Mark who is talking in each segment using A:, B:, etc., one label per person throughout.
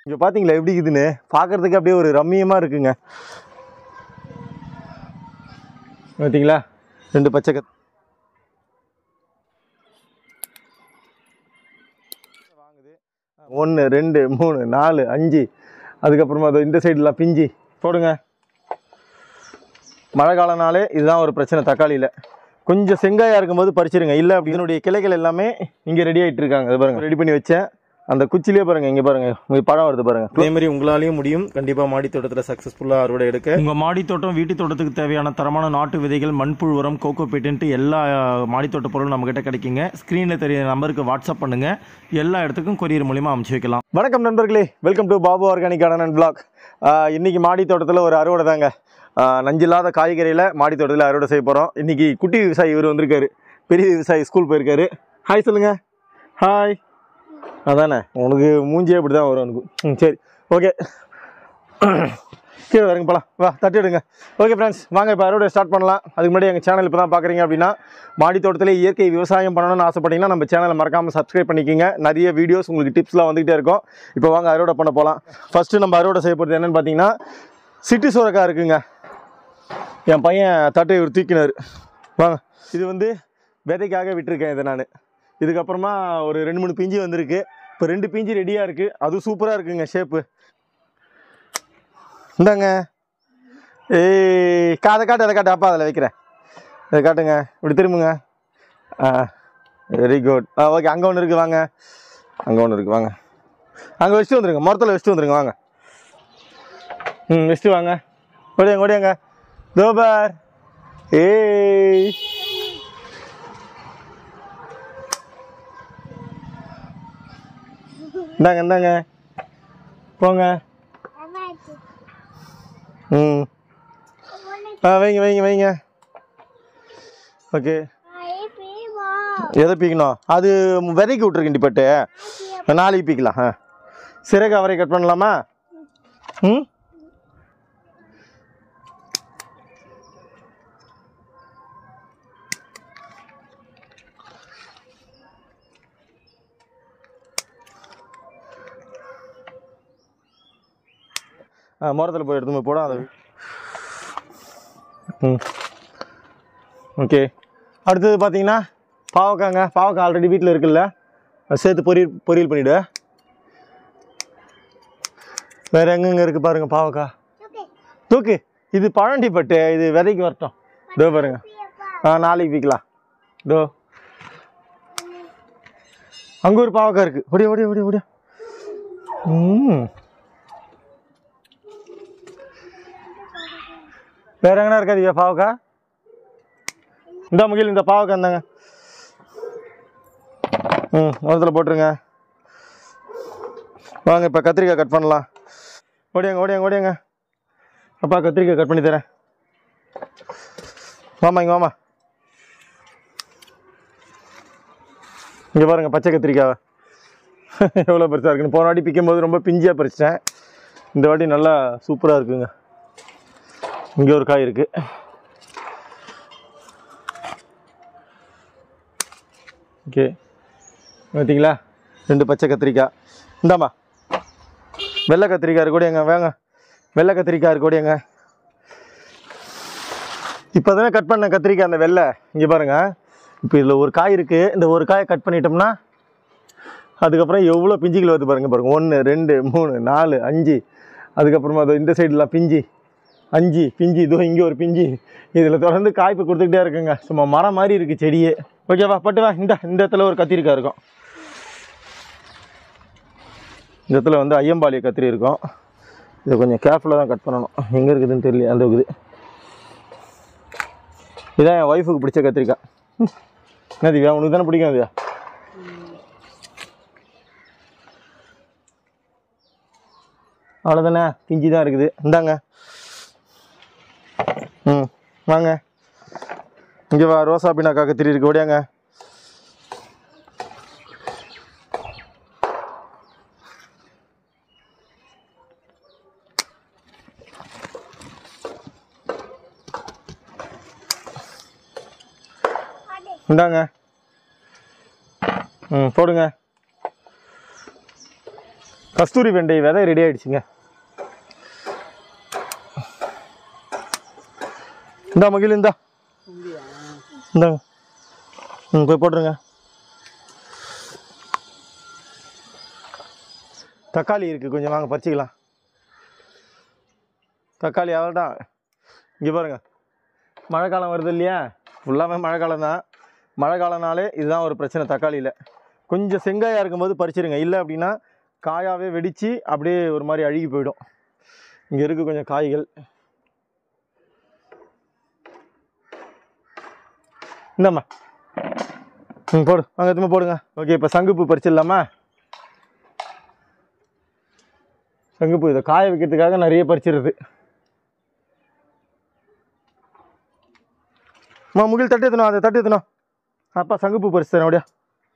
A: இங்கே பார்த்தீங்களா எப்படி இருக்குதுன்னு பார்க்கறதுக்கு அப்படியே ஒரு ரம்மியமாக இருக்குங்க பார்த்தீங்களா ரெண்டு பச்சை கத் ஒன்று ரெண்டு மூணு நாலு அஞ்சு அதுக்கப்புறமா அதோ இந்த சைடுலாம் பிஞ்சு போடுங்க மழை காலனாலே இதுதான் ஒரு பிரச்சனை தக்காளியில் கொஞ்சம் செங்காயாக இருக்கும்போது பறிச்சிருங்க இல்லை அப்படி இதனுடைய கிளைகள் எல்லாமே இங்கே ரெடி ஆகிட்டு இருக்காங்க அது பாருங்க ரெடி பண்ணி வச்சேன் அந்த குச்சிலே பாருங்க இங்கே பாருங்க இங்க பழம் வருது பாருங்க அதே மாதிரி உங்களாலையும் முடியும் கண்டிப்பாக மாடி தோட்டத்தில் சக்ஸஸ்ஃபுல்லாக அறுவடை எடுக்க
B: உங்கள் மாடி தோட்டம் வீட்டு தோட்டத்துக்கு தேவையான தரமான நாட்டு விதைகள் மண்புழு உரம் கோகோ பேட்டன்ட்டு எல்லா மாடி தோட்ட பொருளும் நம்மக்கிட்ட கிடைக்குங்க ஸ்க்ரீனில் தெரிய நம்பருக்கு வாட்ஸ்அப் பண்ணுங்கள் எல்லா இடத்துக்கும் கொரியர் மூலிமா அமுச்சு வைக்கலாம்
A: வணக்கம் நண்பர்களே welcome to Babu organic garden and blog இன்னைக்கு மாடி தோட்டத்தில் ஒரு அறுவடை தாங்க ஆஹ் நஞ்சில்லாத காய்கறியில் மாடி தோட்டத்தில் அறுவடை செய்ய போகிறோம் இன்னைக்கு குட்டி விவசாயி இவர் வந்திருக்காரு பெரிய விவசாயி ஸ்கூல் போயிருக்காரு ஹாய் சொல்லுங்க ஹாய் அதானே உனக்கு மூஞ்சியே இப்படி தான் வரும் உனக்கு ம் சரி ஓகே கீழே வரங்க போலாம் வா தட்டி எடுங்க ஓகே ஃப்ரெண்ட்ஸ் வாங்க இப்போ அறுவடை ஸ்டார்ட் பண்ணலாம் அதுக்கு முன்னாடி எங்கள் சேனல் இப்போ தான் பார்க்குறீங்க அப்படின்னா மாடி தோட்டத்தில் இயற்கை விவசாயம் பண்ணணும்னு ஆசைப்பட்டீங்கன்னா நம்ம சேனலை மறக்காமல் சப்ஸ்கிரைப் பண்ணிக்கோங்க நிறைய வீடியோஸ் உங்களுக்கு டிப்ஸ்லாம் வந்துகிட்டே இருக்கும் இப்போ வாங்க அறுவடை பண்ண போகலாம் ஃபஸ்ட்டு நம்ம அறுவடை செய்ய போகிறது என்னென்னு பார்த்தீங்கன்னா சிட்டி சுரக்காய் இருக்குங்க என் பையன் தட்டை இவர் தூக்கினார் வாங்க இது வந்து விதைக்காக விட்டுருக்கேன் இதை நான் இதுக்கப்புறமா ஒரு ரெண்டு மூணு பிஞ்சு வந்திருக்கு இப்போ ரெண்டு பிஞ்சு ரெடியாக இருக்குது அதுவும் சூப்பராக இருக்குங்க ஷேப்பு இந்தாங்க ஏய் காதை காட்டு அதை காட்டு அப்பா அதில் வைக்கிறேன் இதை காட்டுங்க இப்படி திரும்புங்க ஆ வெரி குட் ஆ ஓகே அங்கே ஒன்று இருக்குது வாங்க அங்கே ஒன்று இருக்குது வாங்க அங்கே வச்சுட்டு வந்துருங்க மரத்தில் வச்சுட்டு வந்துருங்க வாங்க ம் வச்சுட்டு வாங்க ஓடியாங்க ஓடியாங்க தோபார் ஏய் இந்தாங்க இந்தாங்க போங்க ம் ஆ வைங்க வைங்க வைங்க ஓகே எதை பீக்கணும் அது விதைக்கு விட்ருக்கேன் டிப்பட்டு நாளைக்கு பீக்கலாம் ஆ சிறகு அவரை கட் பண்ணலாமா ம் ஆ மரத்தில் போய் எடுத்து போய் போட அதை ம் ஓகே அடுத்தது பார்த்தீங்கன்னா பாவக்காங்க பாவக்காய் ஆல்ரெடி வீட்டில் இருக்குல்ல அது சேர்த்து பொரியல் பொரியல் பண்ணிவிடு வேறு எங்கெங்கே இருக்குது பாருங்கள் பாவக்காய் தூக்கு இது பழண்டி பட்டு இது விதைக்கு வரட்டும் இதோ பாருங்க ஆ நாளைக்கு விற்கலாம் இதோ அங்கே ஒரு பாவக்காய் இருக்குது ஓடியா ஓடியா ஓடியா ஓடியா ம் வேற எங்கனா இருக்காது பாவக்கா இந்த முகில் இந்த பாவக்கா இருந்தாங்க ம் மரத்தில் போட்டுருங்க வாங்க இப்போ கத்திரிக்காய் கட் பண்ணலாம் ஓடியாங்க ஓடியாங்க ஓடியாங்க அப்பா கத்திரிக்காய் கட் பண்ணி தரேன் வாமா இங்கே வாமா இங்கே பாருங்க பச்சை கத்திரிக்காவை எவ்வளோ பெருசாக இருக்குன்னு போன வாட்டி பிக்கும் போது ரொம்ப பிஞ்சியாக பறிச்சிட்டேன் இந்த வாட்டி நல்லா சூப்பராக இருக்குங்க இங்கே ஒரு காய் இருக்கு ஓகே பார்த்தீங்களா ரெண்டு பச்சை கத்திரிக்காய் இந்தாம்மா வெள்ளை கத்திரிக்காய் இருக்கு எங்க வேங்க வெள்ளை கத்திரிக்காய் இருக்கு எங்க இப்போ தானே கட் பண்ண கத்திரிக்காய் அந்த வெள்ளை இங்கே பாருங்க இப்போ இதில் ஒரு காய் இருக்குது இந்த ஒரு காயை கட் பண்ணிட்டோம்னா அதுக்கப்புறம் எவ்வளோ பிஞ்சுகள் வருது பாருங்க பாருங்க ஒன்று ரெண்டு மூணு நாலு அஞ்சு அதுக்கப்புறமா அதோ இந்த சைடுலாம் பிஞ்சு அஞ்சு பிஞ்சு இதோ இங்கே ஒரு பிஞ்சு இதில் தொடர்ந்து காய்ப்பு கொடுத்துக்கிட்டே இருக்குங்க சும்மா மரம் மாதிரி இருக்குது செடியே ஓகேவா பட்டு வா இந்த இந்த இடத்துல ஒரு கத்திரிக்காய் இருக்கும் இந்த இடத்துல வந்து ஐயம்பாளைய கத்திரி இருக்கும் இதை கொஞ்சம் கேர்ஃபுல்லாக தான் கட் பண்ணணும் எங்கே இருக்குதுன்னு தெரியல அந்த இருக்குது இதான் என் ஒய்ஃபுக்கு பிடிச்ச கத்திரிக்காய் ம். என்ன திவ்யா உனக்கு தானே பிடிக்கும் திவ்யா அவ்வளோதானே பிஞ்சு தான் இருக்குது இந்தாங்க ம் வாங்க இங்கே வா ரோசா பினாக்கா கத்திரி இருக்கு ஓடியாங்க இந்தாங்க ம் போடுங்க கஸ்தூரி வெண்டை விதை ரெடி ஆயிடுச்சுங்க இந்தா மகிழ் இந்தா இந்தாங்க ம் போய் போட்டுருங்க தக்காளி இருக்குது கொஞ்சம் வாங்க பறிச்சிக்கலாம் தக்காளி அவ்வளோதான் இங்கே பாருங்க மழை காலம் வருது இல்லையா ஃபுல்லாமே மழை காலம் தான் மழை காலம்னாலே இதுதான் ஒரு பிரச்சனை தக்காளியில் கொஞ்சம் செங்காயாக இருக்கும்போது பறிச்சிருங்க இல்லை அப்படின்னா காயாவே வெடித்து அப்படியே ஒரு மாதிரி அழுகி போயிடும் இங்கே இருக்குது கொஞ்சம் காய்கள் இந்தாம்மா ம் போடு வாங்க எதுவுமே போடுங்க ஓகே இப்போ சங்குப்பூ பறிச்சிடலாமா சங்குப்பூ இதை காய வைக்கிறதுக்காக நிறைய பறிச்சிருது அம்மா முகில் தட்டு எத்தணும் அதை தட்டு எத்தணும் அப்பா சங்குப்பூ பறிச்சு தரேன் அப்படியா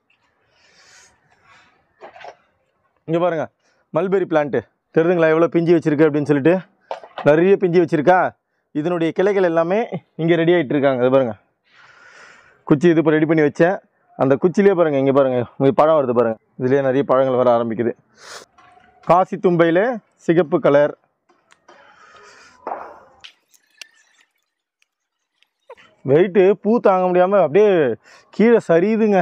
A: இங்கே பாருங்க மல்பெரி பிளான்ட்டு தெரியுதுங்களா எவ்வளோ பிஞ்சு வச்சிருக்கு அப்படின்னு சொல்லிட்டு நிறைய பிஞ்சு வச்சிருக்கா இதனுடைய கிளைகள் எல்லாமே இங்கே ரெடி ஆகிட்டு இருக்காங்க அது பாருங்க குச்சி இது இப்போ ரெடி பண்ணி வச்சேன் அந்த குச்சிலே பாருங்க இங்கே பாருங்க இங்க பழம் வருது பாருங்க இதுலேயே நிறைய பழங்கள் வர ஆரம்பிக்குது காசி தும்பையில் சிகப்பு கலர் வெயிட்டு பூ தாங்க முடியாமல் அப்படியே கீழே சரியுதுங்க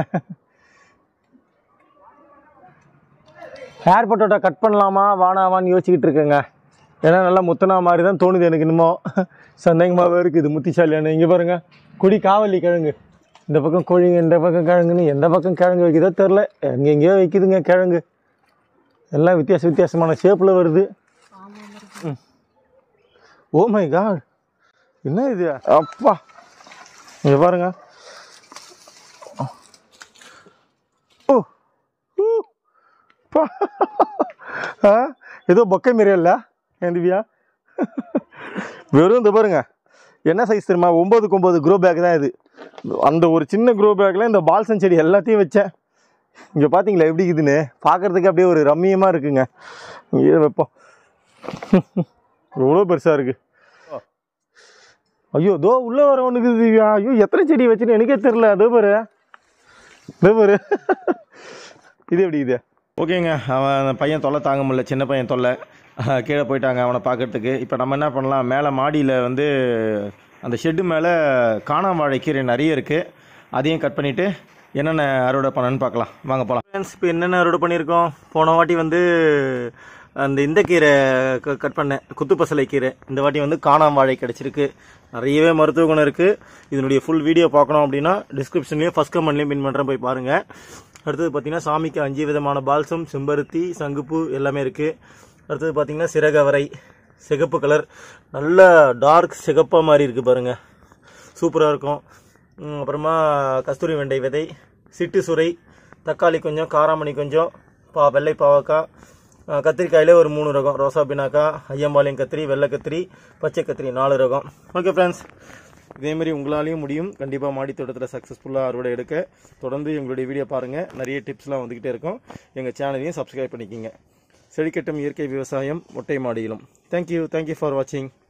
A: ஹேர் பொட்டோட்டோ கட் பண்ணலாமா வானாமான்னு யோசிச்சுக்கிட்டு இருக்கேங்க ஏன்னா நல்லா முத்தனா மாதிரி தான் தோணுது எனக்கு இன்னமும் சந்தேகமாகவே இருக்குது முத்திசாலியான இங்கே பாருங்க கொடி காவலி கிழங்கு இந்த பக்கம் கோழிங்க இந்த பக்கம் கிழங்குன்னு எந்த பக்கம் கிழங்கு வைக்குதோ தெரில எங்கெங்கேயோ வைக்குதுங்க கிழங்கு எல்லாம் வித்தியாச வித்தியாசமான ஷேப்பில் வருது ஓ மை காட் என்ன இது அப்பா இங்கே பாருங்க ஓ ஊ. பா. ஆ ஏதோ பொக்கை மாரி இல்ல ஏன் திவ்யா வெறும் இந்த பாருங்க என்ன சைஸ் தெரியுமா ஒம்பதுக்கு ஒம்பது க்ரோ பேக் தான் இது அந்த ஒரு சின்ன க்ரோ பேக்கில் இந்த பால்சன் செடி எல்லாத்தையும் வச்சேன் இங்கே பார்த்தீங்களா எப்படி இருக்குதுன்னு பார்க்கறதுக்கு அப்படியே ஒரு ரம்மியமாக இருக்குங்க இங்கே வைப்போம் எவ்வளோ பெருசாக இருக்குது ஐயோ தோ உள்ளே வர ஒன்றுக்கு திவ்யா ஐயோ எத்தனை செடி வச்சுன்னு எனக்கே தெரில அதோ பாரு இதோ பாரு இது எப்படி இது
B: ஓகேங்க அவன் அந்த பையன் தொல்லை தாங்க முடியல சின்ன பையன் தொல்லை அஹ், கீழே போயிட்டாங்க அவனை பார்க்கறதுக்கு இப்போ நம்ம என்ன பண்ணலாம் மேலே மாடியில் வந்து அந்த ஷெட்டு மேலே காணாம வாழை கீரை நிறைய இருக்குது அதையும் கட் பண்ணிவிட்டு என்னென்ன அறுவடை பண்ணணும்னு பார்க்கலாம் வாங்க போகலாம் ஃப்ரெண்ட்ஸ் இப்போ என்னென்ன அறுவடை பண்ணியிருக்கோம் போன வாட்டி வந்து அந்த இந்த கீரை க- கட் பண்ணேன் குத்து பசலை கீரை இந்த வாட்டி வந்து காணாம வாழை கிடச்சிருக்கு நிறையவே மருத்துவ குணம் இருக்குது இதனுடைய ஃபுல் வீடியோ பார்க்கணும் அப்படின்னா டிஸ்கிரிப்ஷன்லேயும் ஃபஸ்ட் கமெண்ட்லேயும் பின் பண்ணுறேன் போய் பாருங்கள் அடுத்தது பார்த்தீங்கன்னா சாமிக்கு அஞ்சு விதமான பால்சம் செம்பருத்தி சங்குப்பூ எல்லாமே இருக்குது அடுத்தது பார்த்தீங்கன்னா சிறகவரை சிகப்பு கலர் நல்ல டார்க் சிகப்பாக மாதிரி இருக்குது பாருங்க சூப்பராக இருக்கும் ம், அப்புறமா கஸ்தூரி வெண்டை விதை சிட்டு சுரை தக்காளி கொஞ்சம் காராமணி கொஞ்சம் பா வெள்ளை பாவக்காய் அஹ், கத்திரிக்காயிலே ஒரு மூணு ரகம் ரோசா பினாக்கா ஐயம்பாளையம் கத்திரி வெள்ளை கத்திரி பச்சை கத்திரி நாலு ரகம் ஓகே ஃப்ரெண்ட்ஸ் இதேமாரி உங்களாலையும் முடியும் கண்டிப்பாக மாடி தோட்டத்தில் சக்ஸஸ்ஃபுல்லாக அறுவடை எடுக்க தொடர்ந்து எங்களுடைய வீடியோ பாருங்கள் நிறைய டிப்ஸ்லாம் வந்துக்கிட்டே இருக்கும் எங்கள் சேனலையும் சப்ஸ்கிரைப் பண்ணிக்கிங்க செழிக்கட்டும் இயற்கை விவசாயம் மொட்டை மாடியிலும் தேங்க்யூ தேங்க்யூ ஃபார் வாட்சிங்